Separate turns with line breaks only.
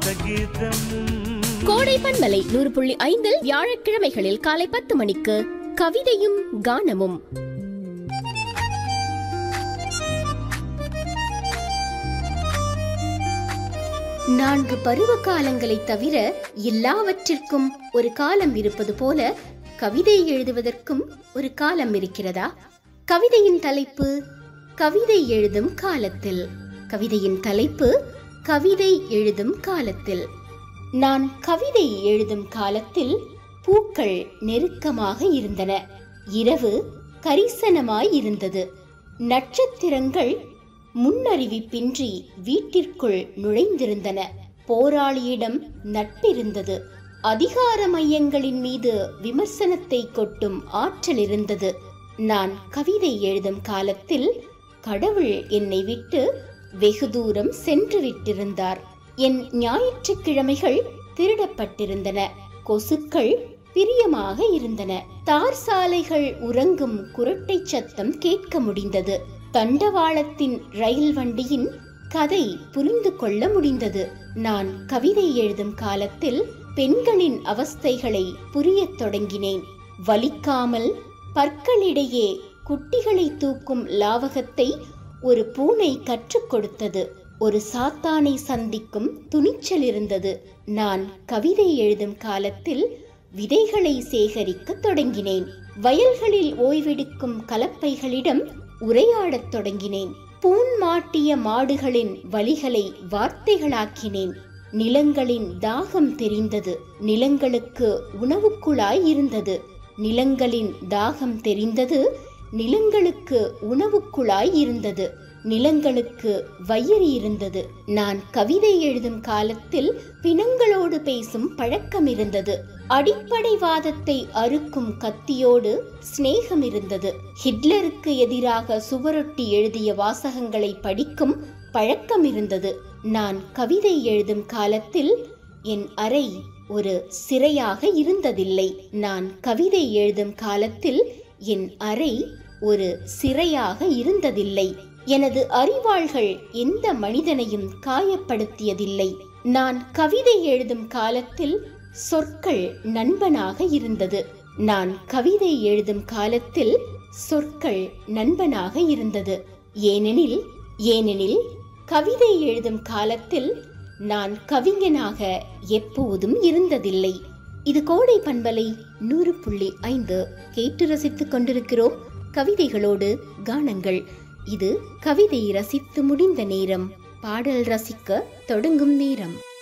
கீதம்
கோடை பண்பலை நூறு புள்ளி ஐந்தில் வியாழக்கிழமைகளில் காலை பத்து மணிக்கு கவிதையும் கானமும் நான்கு பருவ காலங்களை தவிர எல்லாவற்றிற்கும் ஒரு காலம் இருப்பது போல கவிதை எழுதுவதற்கும் ஒரு காலம் இருக்கிறதா கவிதையின் தலைப்பு கவிதை எழுதும் காலத்தில் கவிதையின் தலைப்பு கவிதை எழுதும் காலத்தில் நான் கவிதை எழுதும் காலத்தில் பூக்கள் நெருக்கமாக இருந்தன இரவு கரிசனமாய் இருந்தது நட்சத்திரங்கள் முன்னறிவிப்பின்றி வீட்டிற்குள் நுழைந்திருந்தன போராளியிடம் நட்பிருந்தது அதிகார மையங்களின் மீது விமர்சனத்தை கொட்டும் ஆற்றல் இருந்தது நான் கவிதை எழுதும் காலத்தில் கடவுள் என்னை விட்டு வெகு தூரம் சென்று விட்டிருந்தார் என் ஞாயிற்றுக்கிழமைகள் திருடப்பட்டிருந்தன கொசுக்கள் பிரியமாக இருந்தன தார் சாலைகள் உறங்கும் குரட்டை சத்தம் கேட்க முடிந்தது தண்டவாளத்தின் ரயில் வண்டியின் கதை புரிந்து கொள்ள முடிந்தது நான் கவிதை எழுதும் காலத்தில் பெண்களின் அவஸ்தைகளை புரியத் தொடங்கினேன் வலிக்காமல் பற்களிடையே குட்டிகளை தூக்கும் லாவகத்தை ஒரு பூனை கற்றுக் கொடுத்தது ஒரு சாத்தானை சந்திக்கும் துணிச்சல் இருந்தது நான் கவிதை எழுதும் காலத்தில் விதைகளை சேகரிக்கத் தொடங்கினேன் வயல்களில் ஓய்வெடுக்கும் கலப்பைகளிடம் உரையாடத் தொடங்கினேன் பூன் மாட்டிய மாடுகளின் வலிகளை வார்த்தைகளாக்கினேன் நிலங்களின் தாகம் தெரிந்தது நிலங்களுக்கு உணவுக்குழாய் இருந்தது நிலங்களின் தாகம் தெரிந்தது நிலங்களுக்கு உணவுக்குழாய் இருந்தது நிலங்களுக்கு வயிறு இருந்தது நான் கவிதை எழுதும் காலத்தில் பிணங்களோடு பேசும் பழக்கம் இருந்தது அடிப்படைவாதத்தை அறுக்கும் கத்தியோடு சிநேகம் இருந்தது ஹிட்லருக்கு எதிராக சுவரொட்டி எழுதிய வாசகங்களை படிக்கும் பழக்கம் இருந்தது நான் கவிதை எழுதும் காலத்தில் என் அறை ஒரு சிறையாக இருந்ததில்லை நான் கவிதை எழுதும் காலத்தில் என் அறை ஒரு சிறையாக இருந்ததில்லை எனது அறிவாள்கள் எந்த மனிதனையும் காயப்படுத்தியதில்லை நான் கவிதை எழுதும் காலத்தில் சொற்கள் நண்பனாக இருந்தது நான் கவிதை எழுதும் காலத்தில் சொற்கள் நண்பனாக இருந்தது ஏனெனில் ஏனெனில் கவிதை எழுதும் காலத்தில் நான் கவிஞனாக எப்போதும் இருந்ததில்லை இது கோடை பண்பலை நூறு புள்ளி ஐந்து கேட்டு ரசித்துக் கொண்டிருக்கிறோம் கவிதைகளோடு கானங்கள் இது கவிதை ரசித்து முடிந்த நேரம் பாடல் ரசிக்க தொடங்கும் நேரம்